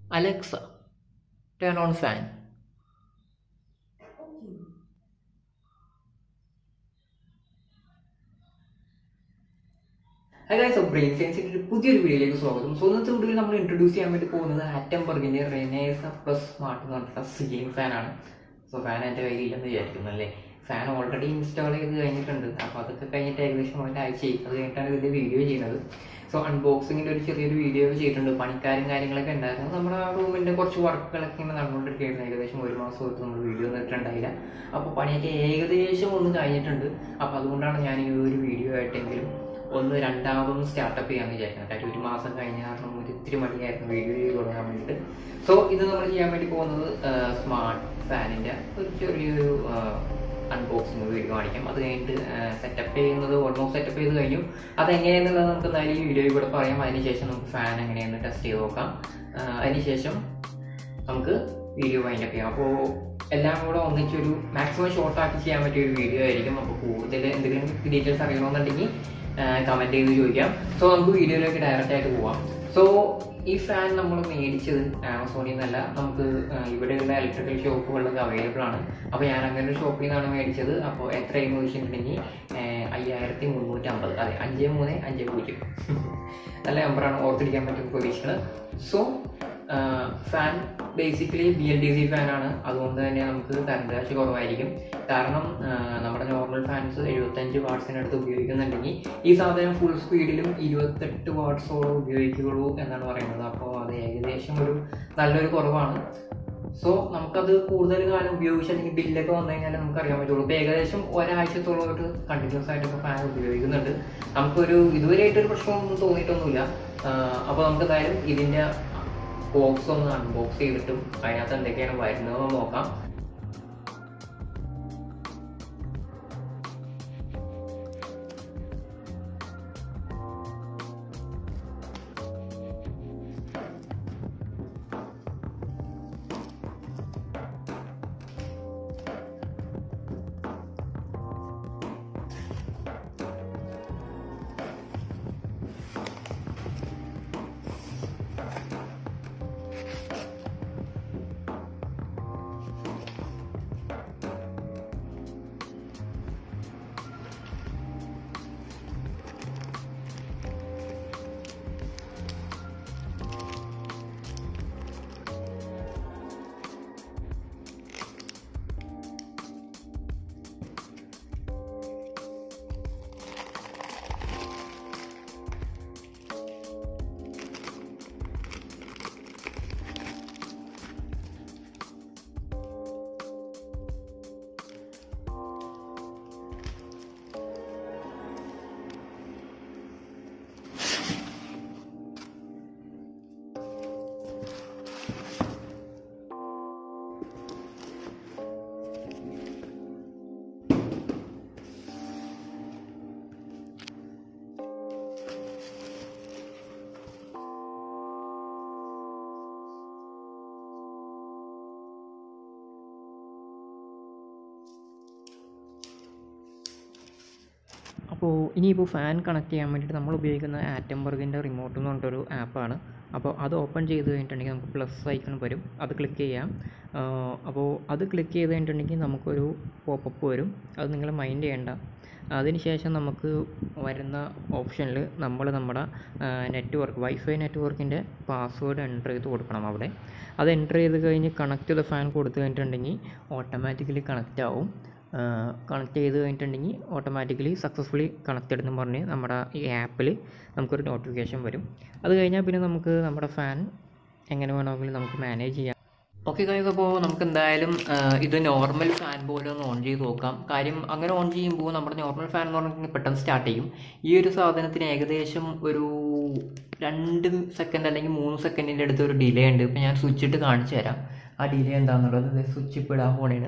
Alexa, turn on fan. അതായത് brain സയൻസിന്റെ പുതിയൊരു വീഡിയോയിലേക്ക് സ്വാഗതം സോ ഇന്നത്തെ വീഡിയോയിൽ നമ്മൾ ഇൻട്രൊഡ്യൂസ് ചെയ്യാൻ വേണ്ടി പോകുന്നത് ആറ്റംബർഗിന്റെ റെനേസ പ്ലസ് സ്മാർട്ട് എന്ന് പറഞ്ഞിട്ടുള്ള സീലിംഗ് ഫാനാണ് സോ ഫാൻ എൻ്റെ കയ്യിലില്ലെന്ന് വിചാരിക്കുന്നു അല്ലേ ഫാൻ ഓൾറെഡി ഇൻസ്റ്റാൾ ചെയ്ത് കഴിഞ്ഞിട്ടുണ്ട് അപ്പോൾ അതൊക്കെ കഴിഞ്ഞിട്ട് ഏകദേശം ഒരാഴ്ചയായി അത് കഴിഞ്ഞിട്ടാണ് ഇതിന്റെ വീഡിയോ ചെയ്യുന്നത് സോ അൺബോക്സിങ്ങിന്റെ ഒരു ചെറിയൊരു വീഡിയോ ചെയ്തിട്ടുണ്ട് പണിക്കാരും കാര്യങ്ങളൊക്കെ ഉണ്ടായിരുന്നു നമ്മുടെ ആ റൂമിന്റെ കുറച്ച് വർക്കുകളൊക്കെ ഇങ്ങനെ നടന്നുകൊണ്ടിരിക്കുകയായിരുന്നു ഏകദേശം ഒരു മാസം തൊട്ട് നമ്മൾ വീഡിയോ ഇട്ടിട്ടുണ്ടായില്ല അപ്പോൾ പണിയൊക്കെ ഏകദേശം ഒന്ന് കഴിഞ്ഞിട്ടുണ്ട് അപ്പോൾ അതുകൊണ്ടാണ് ഞാൻ ഈ ഒരു വീഡിയോ ആയിട്ടെങ്കിലും ഒന്ന് രണ്ടാമതൊന്ന് സ്റ്റാർട്ടപ്പ് ചെയ്യാന്ന് വിചാരിക്കുന്നത് കാര്യം ഒരു മാസം കഴിഞ്ഞ കാരണം ഒരു ഇത്തിരി മടിയായിരുന്നു വീഡിയോ ചെയ്ത് തുടങ്ങാൻ വേണ്ടിയിട്ട് സോ ഇത് നമ്മൾ ചെയ്യാൻ വേണ്ടി പോകുന്നത് സ്മാർട്ട് ഫാനിന്റെ ഒരു ചെറിയൊരു അൺബോക്സിങ് വീഡിയോ കാണിക്കാം അത് കഴിഞ്ഞിട്ട് സെറ്റപ്പ് ചെയ്യുന്നത് ഓൾമോസ്റ്റ് സെറ്റപ്പ് ചെയ്ത് കഴിഞ്ഞു അത് എങ്ങനെയാണെന്നുള്ളത് നമുക്ക് എന്തായാലും ഈ വീഡിയോയിൽ കൂടെ പറയാം അതിനുശേഷം നമുക്ക് ഫാൻ എങ്ങനെയാണെന്ന് ടെസ്റ്റ് ചെയ്ത് നോക്കാം ആ, അതിനുശേഷം നമുക്ക് വീഡിയോ വൈൻഡപ്പ് ചെയ്യാം അപ്പോൾ എല്ലാം കൂടെ ഒന്നിച്ചൊരു മാക്സിമം ഷോർട്ട് ആക്കി ചെയ്യാൻ പറ്റിയ ഒരു വീഡിയോ ആയിരിക്കും അപ്പോൾ കൂടുതൽ എന്തെങ്കിലും ഡീറ്റെയിൽസ് അറിയണമെന്നുണ്ടെങ്കിൽ കമന്റ് ചെയ്ത് ചോദിക്കാം സോ നമുക്ക് വീഡിയോയിലേക്ക് ഡയറക്റ്റ് ആയിട്ട് പോവാം സോ ഈ ഫാൻ നമ്മൾ മേടിച്ചത് ആമസോണിൽ നിന്നല്ല നമുക്ക് ആ, ഇവിടെയുള്ള ഇലക്ട്രിക്കൽ ഷോപ്പുകളിലൊക്കെ അവൈലബിൾ ആണ് അപ്പോൾ ഞാൻ അങ്ങനെ ഒരു ഷോപ്പിൽ നിന്നാണ് മേടിച്ചത് അപ്പോൾ എത്രയെന്ന് ചോദിച്ചിട്ടുണ്ടെങ്കിൽ അയ്യായിരത്തി മുന്നൂറ്റി അമ്പത് അതെ അഞ്ച് മൂന്ന് അഞ്ച് പൂജ്യം നല്ല നമ്പറാണ് ഓർത്തിരിക്കാൻ പറ്റും പ്രതീക്ഷിക്കുന്നത് so fan basically B L D C ഫാനാണ് അതുകൊണ്ട് തന്നെ നമുക്ക് കറണ്ട് കാശ് കുറവായിരിക്കും കാരണം ആ, നമ്മുടെ നോർമൽ ഫാൻസ് എഴുപത്തഞ്ച് വാട്ട്സിനടുത്ത് ഉപയോഗിക്കുന്നുണ്ടെങ്കിൽ ഈ സാധനം ഫുൾ സ്പീഡിലും ഇരുപത്തെട്ട് വാട്ട്സോളം ഉപയോഗിക്കുകയുള്ളൂ എന്നാണ് പറയുന്നത് അപ്പോൾ അത് ഏകദേശം ഒരു നല്ലൊരു കുറവാണ് സോ നമുക്കത് കൂടുതൽ കാലം ഉപയോഗിച്ച് അല്ലെങ്കിൽ ബില്ലൊക്കെ വന്നു കഴിഞ്ഞാൽ നമുക്ക് അറിയാൻ പറ്റുള്ളൂ ഇപ്പോൾ ഏകദേശം ഒരാഴ്ചത്തോളമായിട്ട് കണ്ടിന്യൂസ് ആയിട്ട് ഇപ്പോൾ ഫാൻ ഉപയോഗിക്കുന്നുണ്ട് നമുക്കൊരു ഇതുവരെയായിട്ട് ഒരു പ്രശ്നമൊന്നും തോന്നിയിട്ടൊന്നുമില്ല അപ്പോൾ നമുക്ക് എന്തായാലും ഇതിൻ്റെ ബോക്സ് ഒന്ന് അൺബോക്സ് ചെയ്തിട്ടും അതിനകത്ത് എന്തൊക്കെയാണ് വരുന്നതെന്ന് നോക്കാം അപ്പോൾ ഇനിയിപ്പോൾ ഫാൻ കണക്ട് ചെയ്യാൻ വേണ്ടിയിട്ട് നമ്മൾ ഉപയോഗിക്കുന്ന ആറ്റംബർഗിൻ്റെ റിമോട്ട് എന്ന് പറഞ്ഞിട്ടൊരു ആപ്പാണ് അപ്പോൾ അത് ഓപ്പൺ ചെയ്ത് കഴിഞ്ഞിട്ടുണ്ടെങ്കിൽ നമുക്ക് പ്ലസ് ഐക്കൺ വരും അത് ക്ലിക്ക് ചെയ്യാം ആഹ് അപ്പോൾ അത് ക്ലിക്ക് ചെയ്ത് കഴിഞ്ഞിട്ടുണ്ടെങ്കിൽ നമുക്കൊരു പോപ്പപ്പ് വരും അത് നിങ്ങൾ മൈൻഡ് ചെയ്യേണ്ട അതിനുശേഷം നമുക്ക് വരുന്ന ഓപ്ഷനിൽ നമ്മൾ നമ്മുടെ നെറ്റ്വർക്ക് വൈഫൈ നെറ്റ്വർക്കിൻ്റെ പാസ്വേഡ് എൻ്റർ ചെയ്ത് കൊടുക്കണം അവിടെ അത് എൻ്റർ ചെയ്ത് കഴിഞ്ഞ് കണക്ട് ചെയ്ത ഫാൻ കൊടുത്തു കഴിഞ്ഞിട്ടുണ്ടെങ്കിൽ ഓട്ടോമാറ്റിക്കലി കണക്റ്റ് ആവും കണക്ട് ചെയ്ത് കഴിഞ്ഞിട്ടുണ്ടെങ്കിൽ ഓട്ടോമാറ്റിക്കലി സക്സസ്ഫുള്ളി കണക്റ്റഡ് എന്ന് പറഞ്ഞ് നമ്മുടെ ഈ ആപ്പിൽ നമുക്കൊരു നോട്ടിഫിക്കേഷൻ വരും അത് കഴിഞ്ഞാൽ പിന്നെ നമുക്ക് നമ്മുടെ ഫാൻ എങ്ങനെ വേണമെങ്കിലും നമുക്ക് മാനേജ് ചെയ്യാം ഓക്കെ കാര്യം അപ്പോൾ നമുക്ക് എന്തായാലും ആ, ഇത് നോർമൽ ഫാൻ പോലെ ഒന്ന് ഓൺ ചെയ്ത് നോക്കാം കാര്യം അങ്ങനെ ഓൺ ചെയ്യുമ്പോൾ നമ്മുടെ നോർമൽ ഫാൻ എന്ന് പറഞ്ഞിട്ടുണ്ടെങ്കിൽ പെട്ടെന്ന് സ്റ്റാർട്ട് ചെയ്യും ഈ ഒരു സാധനത്തിന് ഏകദേശം ഒരു രണ്ട് സെക്കൻഡ് അല്ലെങ്കിൽ മൂന്ന് സെക്കൻഡിൻ്റെ അടുത്ത് ഒരു ഡിലേ ഉണ്ട് ഇപ്പം ഞാൻ സ്വിച്ച് ഇട്ട് കാണിച്ചു തരാം ആ ഡിലേ എന്താണെന്നുള്ളത് സ്വിച്ച് ഇപ്പോൾ ഇടാൻ പോണേണ്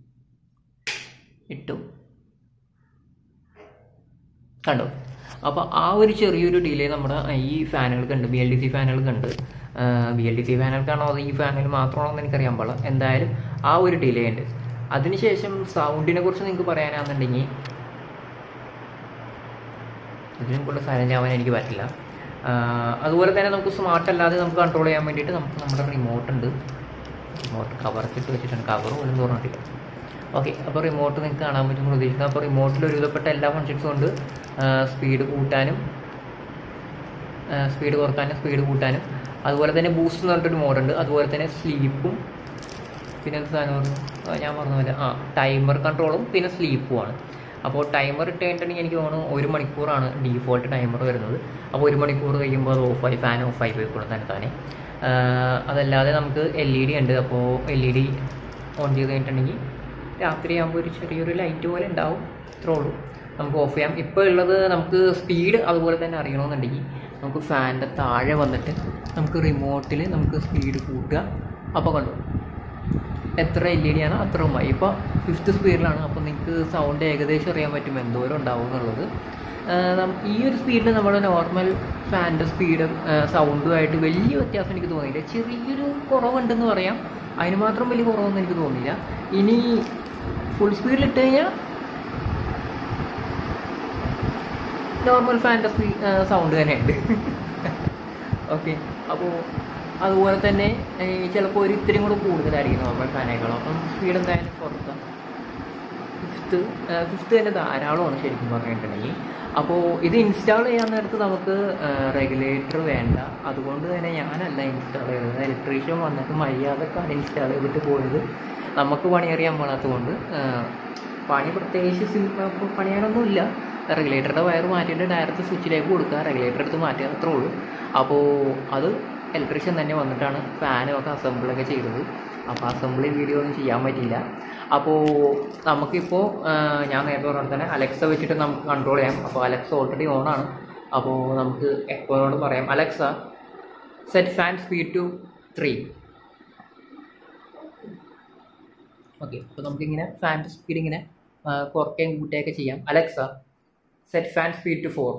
ഇട്ടു കണ്ടോ അപ്പോൾ ആ ഒരു ചെറിയൊരു ഡിലേ നമ്മുടെ ഈ ഫാനുകൾക്കുണ്ട് ബി എൽ ഡി സി ഫാനുകൾക്കുണ്ട് ബി എൽ ഡി സി ഫാനുകൾക്കാണോ അതോ ഈ ഫാനിൽ മാത്രമാണോ എന്ന് എനിക്കറിയാൻ പാടില്ല എന്തായാലും ആ ഒരു ഡിലേ ഉണ്ട് അതിനുശേഷം സൗണ്ടിനെ കുറിച്ച് നിങ്ങൾക്ക് പറയാനാണെന്നുണ്ടെങ്കിൽ ഇതിനും കൂടുതൽ സൈലൻ്റ് ആവാൻ എനിക്ക് പറ്റില്ല അതുപോലെ തന്നെ നമുക്ക് സ്മാർട്ട് അല്ലാതെ നമുക്ക് കൺട്രോൾ ചെയ്യാൻ വേണ്ടിയിട്ട് നമുക്ക് നമ്മുടെ റിമോട്ട് ഉണ്ട് റിമോട്ട് കവറൊക്കെ വെച്ചിട്ടുണ്ട് കവർ പോലും തുറന്നിട്ടില്ല ഓക്കെ അപ്പോൾ റിമോട്ട് നിങ്ങൾക്ക് കാണാൻ പറ്റും പ്രതീക്ഷിക്കുന്നു അപ്പോൾ റിമോട്ടിൽ ഒരുവിധപ്പെട്ട എല്ലാ ഫങ്ഷൻസും ഉണ്ട് സ്പീഡ് കൂട്ടാനും സ്പീഡ് കുറക്കാനും സ്പീഡ് കൂട്ടാനും അതുപോലെ തന്നെ ബൂസ്റ്റ് എന്ന് പറഞ്ഞിട്ടൊരു മോഡുണ്ട് അതുപോലെ തന്നെ സ്ലീപ്പും പിന്നെ എന്ത് സാധനം പറഞ്ഞു ആ, ഞാൻ പറഞ്ഞ പോലെ ആ ടൈമർ കൺട്രോളും പിന്നെ സ്ലീപ്പുമാണ് അപ്പോൾ ടൈമർ ഇട്ട് കഴിഞ്ഞിട്ടുണ്ടെങ്കിൽ എനിക്ക് തോന്നുന്നു ഒരു മണിക്കൂറാണ് ഡീഫോൾട്ട് ടൈമർ വരുന്നത് അപ്പോൾ ഒരു മണിക്കൂർ കഴിയുമ്പോൾ അത് ഓഫായി ഫാൻ ഓഫായി പോയിക്കോളും തന്നെ താനെ ആ, അതല്ലാതെ നമുക്ക് എൽ ഇ ഡി ഉണ്ട് അപ്പോൾ എൽ ഇ ഡി ഓൺ ചെയ്ത് കഴിഞ്ഞിട്ടുണ്ടെങ്കിൽ രാത്രി ആകുമ്പോൾ ഒരു ചെറിയൊരു ലൈറ്റ് പോലെ ഉണ്ടാവും ഇത്രേ ഉള്ളൂ നമുക്ക് ഓഫ് ചെയ്യാം ഇപ്പോൾ ഉള്ളത് നമുക്ക് സ്പീഡ് അതുപോലെ തന്നെ അറിയണമെന്നുണ്ടെങ്കിൽ നമുക്ക് ഫാനിൻ്റെ താഴെ വന്നിട്ട് നമുക്ക് റിമോട്ടിൽ നമുക്ക് സ്പീഡ് കൂട്ടുക അപ്പോൾ കണ്ടു എത്ര എൽ ഇ ഡി ആണ് അത്രയുമായി ഇപ്പോൾ ഫിഫ്ത്ത് സ്പീഡിലാണ് അപ്പോൾ നിങ്ങൾക്ക് സൗണ്ട് ഏകദേശം അറിയാൻ പറ്റും എന്തോരം ഉണ്ടാവും എന്നുള്ളത് ആ, നം- ഈ ഒരു സ്പീഡിൽ നമ്മുടെ നോർമൽ ഫാനിൻ്റെ സ്പീഡും സൗണ്ടുമായിട്ട് വലിയ വ്യത്യാസം എനിക്ക് തോന്നിയില്ല ചെറിയൊരു കുറവുണ്ടെന്ന് പറയാം അതിന് മാത്രം വലിയ കുറവൊന്നും എനിക്ക് തോന്നിയില്ല ഇനി ഫുൾ സ്പീഡിൽ ഇട്ട് കഴിഞ്ഞാൽ നോർമൽ ഫാൻ്റെ സ്പീ സൗണ്ട് തന്നെയുണ്ട് ഓക്കെ അപ്പോൾ അതുപോലെ തന്നെ ചിലപ്പോൾ ഒരു ഇത്തിരി കൂടെ കൂടുതലായിരിക്കും നോർമൽ ഫാനേക്കാളും അപ്പം സ്പീഡ് എന്തായാലും കുറക്കാം ഫിഫ്ത്ത് ഫിഫ്ത്ത് തന്നെ ധാരാളമാണ് ശരിക്കും പറഞ്ഞിട്ടുണ്ടെങ്കിൽ അപ്പോൾ ഇത് ഇൻസ്റ്റാൾ ചെയ്യാൻ നേരത്ത് നമുക്ക് റെഗുലേറ്റർ വേണ്ട അതുകൊണ്ട് തന്നെ ഞാനല്ല ഇൻസ്റ്റാൾ ചെയ്തത് ഇലക്ട്രീഷ്യൻ വന്നിട്ട് മര്യാദക്കാണ് ഇൻസ്റ്റാൾ ചെയ്തിട്ട് പോയത് നമുക്ക് പണിയറിയാൻ പാടാത്തതുകൊണ്ട് പണി പ്രത്യേകിച്ച് സിം- പണിയാനൊന്നുമില്ല റെഗുലേറ്ററുടെ വയർ മാറ്റിയിട്ട് ഡയറക്റ്റ് സ്വിച്ചിലേക്ക് കൊടുക്കുക റെഗുലേറ്റർ എടുത്ത് മാറ്റുക അത്രേ ഉള്ളൂ അപ്പോൾ അത് ഇലക്ട്രീഷ്യൻ തന്നെ വന്നിട്ടാണ് ഫാനും ഒക്കെ അസംബിളൊക്കെ ചെയ്തത് അപ്പോൾ അസംബിളി വീഡിയോ ഒന്നും ചെയ്യാൻ പറ്റിയില്ല അപ്പോൾ നമുക്കിപ്പോൾ ഞാൻ നേരത്തെ പറഞ്ഞ പോലെ തന്നെ അലക്സ വെച്ചിട്ട് നമുക്ക് കൺട്രോൾ ചെയ്യാം അപ്പോൾ അലക്സ ഓൾറെഡി ഓണാണ് അപ്പോൾ നമുക്ക് എപ്പോഴോട് പറയാം Alexa set fan speed to three okay അപ്പോൾ നമുക്കിങ്ങനെ ഫാൻ്റെ സ്പീഡ് ഇങ്ങനെ ആ, കുറയ്ക്കുകയും കൂട്ടുകയൊക്കെ ചെയ്യാം Alexa set fan speed to four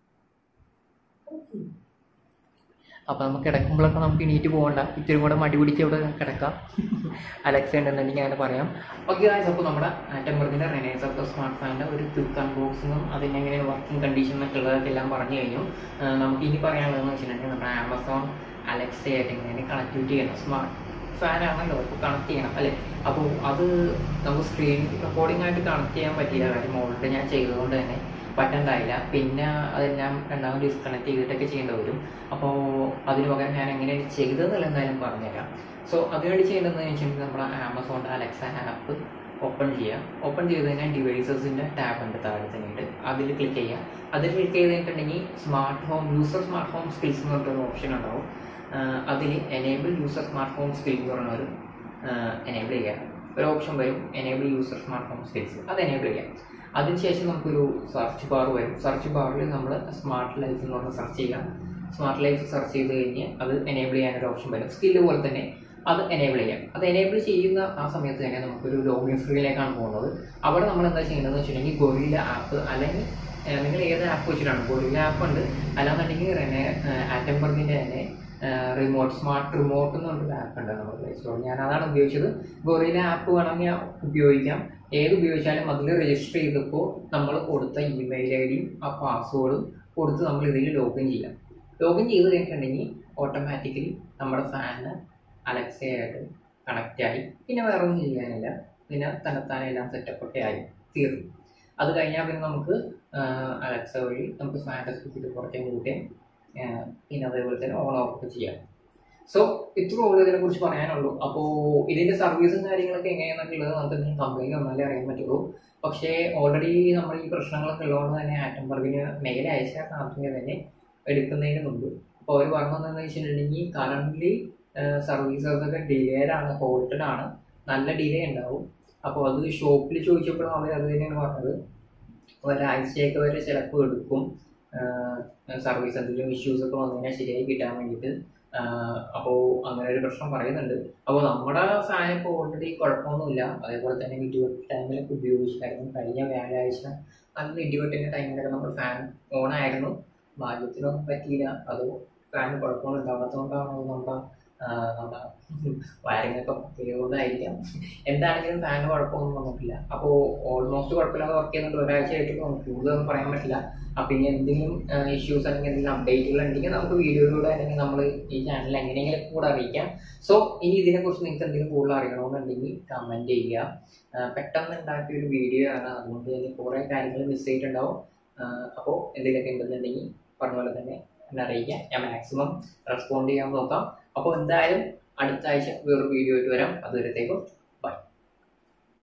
അപ്പോൾ നമുക്ക് കിടക്കുമ്പോഴൊക്കെ നമുക്ക് എണീറ്റ് പോകണ്ട ഇത്തിരി കൂടെ മടി പിടിച്ച് ഇവിടെ കിടക്കാം അലക്സ ഉണ്ടെന്നുണ്ടെങ്കിൽ അങ്ങനെ പറയാം ഓക്കെ ഗായ്സ് അപ്പോൾ നമ്മുടെ ടെമ്പറിൻ്റെ റെനേസ് അപ്പോൾ സ്മാർട്ട് ഫാനിൻ്റെ ഒരു ക്വിക്ക് അൺബോക്സിങ്ങും അതിൻ്റെ എങ്ങനെ വർക്കിംഗ് കണ്ടീഷൻ എന്നൊക്കെ ഉള്ളതൊക്കെ എല്ലാം പറഞ്ഞു കഴിഞ്ഞു ആ, നമുക്ക് ഇനി പറയാനുള്ളതെന്ന് വെച്ചിട്ടുണ്ടെങ്കിൽ നമ്മുടെ ആമസോൺ അലക്സയായിട്ട് എങ്ങനെ കണക്ടിവിറ്റി ചെയ്യണം സ്മാർട്ട് ഫാൻ ആണല്ലോ അപ്പോൾ കണക്ട് ചെയ്യണം അല്ലേ അപ്പോൾ അത് നമുക്ക് സ്ക്രീൻ റെക്കോർഡിംഗ് ആയിട്ട് കണക്ട് ചെയ്യാൻ പറ്റിയില്ല കാര്യം ഓൾറെഡി ഞാൻ ചെയ്തതുകൊണ്ട് തന്നെ പറ്റണ്ടായില്ല പിന്നെ അതെല്ലാം രണ്ടാമത് ഡിസ്കണക്ട് ചെയ്തിട്ടൊക്കെ ചെയ്യേണ്ടി വരും അപ്പോൾ അതിന് പകരം ഞാൻ എങ്ങനെയാണ് ചെയ്തതെന്നുള്ള എന്തായാലും പറഞ്ഞുതരാം സോ അതിനുവേണ്ടി ചെയ്യേണ്ടതെന്ന് വെച്ചിട്ടുണ്ടെങ്കിൽ നമ്മുടെ ആമസോണിൻ്റെ അലക്സ ആപ്പ് ഓപ്പൺ ചെയ്യുക ഓപ്പൺ ചെയ്ത് കഴിഞ്ഞാൽ ഡിവൈസസിൻ്റെ ടാബ് ഉണ്ട് താഴെ തന്നെയിട്ട് അതിൽ ക്ലിക്ക് ചെയ്യുക അതിൽ ക്ലിക്ക് ചെയ്ത് കഴിഞ്ഞിട്ടുണ്ടെങ്കിൽ smart home user smart home skills എന്ന് പറഞ്ഞിട്ടൊരു ഓപ്ഷൻ ഉണ്ടാവും അതിൽ enable user smart home skill എന്ന് പറഞ്ഞ ഒരു എനേബിൾ ചെയ്യുക ഒരു ഓപ്ഷൻ വരും enable user smart home skills അത് എനേബിൾ ചെയ്യാം അതിനുശേഷം നമുക്കൊരു സെർച്ച് ബാർ വരും സെർച്ച് ബാറിൽ നമ്മൾ സ്മാർട്ട് ലൈഫ് എന്ന് പറഞ്ഞ് സെർച്ച് ചെയ്യുക സ്മാർട്ട് ലൈഫ് സെർച്ച് ചെയ്ത് കഴിഞ്ഞ് അത് എനേബിൾ ചെയ്യാനൊരു ഓപ്ഷൻ വരും സ്കില്ല് പോലെ തന്നെ അത് എനേബിൾ ചെയ്യാം അത് എനേബിൾ ചെയ്യുന്ന ആ സമയത്ത് തന്നെ നമുക്കൊരു ലോഗിൻ സ്ക്രീനിലേക്കാണ് പോകുന്നത് അവിടെ നമ്മൾ എന്താ ചെയ്യേണ്ടതെന്ന് വെച്ചിട്ടുണ്ടെങ്കിൽ ഗൊറില്ല ആപ്പ് അല്ലെങ്കിൽ ഏഹ്, നിങ്ങൾ ഏത് ആപ്പ് വെച്ചിട്ടാണ് ഗൊറില്ല ആപ്പ് ഉണ്ട് അല്ലാന്നുണ്ടെങ്കിൽ റെനെ ആറ്റംബർഗിൻ്റെ തന്നെ റിമോട്ട് സ്മാർട്ട് റിമോട്ട് എന്ന് പറഞ്ഞൊരു ആപ്പ് ഉണ്ട് നമ്മുടെ പ്ലേ സ്റ്റോറിൽ ഞാൻ അതാണ് ഉപയോഗിച്ചത് ഗൊറില്ല ആപ്പ് വേണമെങ്കിൽ ഉപയോഗിക്കാം ഏത് ഉപയോഗിച്ചാലും അതിൽ രജിസ്റ്റർ ചെയ്തപ്പോൾ നമ്മൾ കൊടുത്ത ഇമെയിൽ ഐ ഡിയും ആ പാസ്വേഡും കൊടുത്ത് നമ്മൾ ഇതിൽ ലോഗിൻ ചെയ്യാം ലോഗിൻ ചെയ്ത് കഴിഞ്ഞിട്ടുണ്ടെങ്കിൽ ഓട്ടോമാറ്റിക്കലി നമ്മുടെ ഫാന് അലക്സയായിട്ട് കണക്റ്റ് ആയി പിന്നെ വേറെ ഒന്നും ചെയ്യാനില്ല പിന്നെ തന്നെത്താനെ എല്ലാം സെറ്റപ്പ് ഒക്കെ ആയി തീർന്നു അത് കഴിഞ്ഞാൽ പിന്നെ നമുക്ക് അലക്സ വഴി നമുക്ക് ഫാൻ്റെ സ്പീഡ് കുറയ്ക്കാൻ കൂട്ടുകയും ആഹ് പിന്നെ അതേപോലെ തന്നെ ഓൺ ഓഫ് ഒക്കെ ചെയ്യാം സോ ഇത്ര ഉള്ളൂ ഇതിനെ കുറിച്ച് പറയാനുള്ളൂ അപ്പോൾ ഇതിന്റെ സർവീസും കാര്യങ്ങളൊക്കെ എങ്ങനെയാണെന്നൊക്കെ ഉള്ളത് നമുക്ക് എന്തെങ്കിലും കമ്പനി വന്നാലേ അറിയാൻ പറ്റുള്ളൂ പക്ഷേ ഓൾറെഡി നമ്മൾ ഈ പ്രശ്നങ്ങളൊക്കെ ഉള്ളതുകൊണ്ട് തന്നെ ആറ്റംബർഗിന് മെയിൽ അയച്ച കണക്കിന് തന്നെ എടുക്കുന്നതിന് മുമ്പ് അപ്പോൾ അവർ പറഞ്ഞതെന്ന് വെച്ചിട്ടുണ്ടെങ്കിൽ കറണ്ട്ലി സർവീസസ് ഒക്കെ ഡിലേഡ് ആണ് ഹോൾട്ടഡ് ആണ് നല്ല ഡിലേ ഉണ്ടാവും അപ്പോൾ അത് ഷോപ്പിൽ ചോദിച്ചപ്പോഴും അവർ അത് തന്നെയാണ് പറഞ്ഞത് ഒരാഴ്ചയൊക്കെ വരെ ചിലപ്പോൾ എടുക്കും സർവീസ് എന്തെങ്കിലും ഇഷ്യൂസ് ഒക്കെ വന്നു കഴിഞ്ഞാൽ ശരിയായി കിട്ടാൻ വേണ്ടിയിട്ട് അപ്പോൾ അങ്ങനെ ഒരു പ്രശ്നം പറയുന്നുണ്ട് അപ്പോൾ നമ്മുടെ ഫാൻ ഇപ്പോൾ ഓൾറെഡി കുഴപ്പമൊന്നുമില്ല അതേപോലെ തന്നെ ഇടിവെട്ട് ടൈമിലൊക്കെ ഉപയോഗിച്ചായിരുന്നു കഴിഞ്ഞ വ്യാഴാഴ്ച നല്ല ഇടിവെട്ടിൻ്റെ ടൈമിലൊക്കെ നമ്മൾ ഫാൻ ഓൺ ആയിരുന്നു ഭാഗ്യത്തിനൊന്നും പറ്റിയില്ല അത് ഫാൻ കുഴപ്പമൊന്നും ഉണ്ടാകാത്തതുകൊണ്ടാണോ നമ്മുടെ നമ്മുടെ വയറിംഗ് ഒക്കെ ചെയ്യുന്നതായിരിക്കാം എന്താണെങ്കിലും ഫാനിന് കുഴപ്പമൊന്നും വന്നിട്ടില്ല അപ്പോൾ ഓൾമോസ്റ്റ് കുഴപ്പമില്ലാതെ വർക്ക് ചെയ്യുന്നുണ്ട് ഒരാഴ്ചയായിട്ട് കൂടുതലൊന്നും പറയാൻ പറ്റില്ല അപ്പം ഇനി എന്തെങ്കിലും ഇഷ്യൂസ് അല്ലെങ്കിൽ എന്തെങ്കിലും അപ്ഡേറ്റുകൾ ഉണ്ടെങ്കിൽ നമുക്ക് വീഡിയോയിലൂടെ അല്ലെങ്കിൽ നമ്മൾ ഈ ചാനലിൽ എങ്ങനെയെങ്കിലും കൂടെ അറിയിക്കാം സോ ഇനി ഇതിനെക്കുറിച്ച് നിങ്ങൾക്ക് എന്തെങ്കിലും കൂടുതൽ അറിയണമെന്നുണ്ടെങ്കിൽ കമൻറ്റ് ചെയ്യുക ആ, പെട്ടെന്ന് ഉണ്ടാക്കിയ ഒരു വീഡിയോ ആണ് അതുകൊണ്ട് തന്നെ കുറേ കാര്യങ്ങൾ മിസ് ചെയ്തിട്ടുണ്ടാവും അപ്പോൾ എന്തെങ്കിലുമൊക്കെ ഉണ്ടെന്നുണ്ടെങ്കിൽ പറഞ്ഞ പോലെ തന്നെ എന്നെ അറിയിക്കാം ഞാൻ മാക്സിമം റെസ്പോണ്ട് ചെയ്യാൻ നോക്കാം അപ്പോൾ എന്തായാലും അടുത്ത ആഴ്ച വേറൊരു വീഡിയോ ആയിട്ട് വരാം അതുവരത്തേക്കും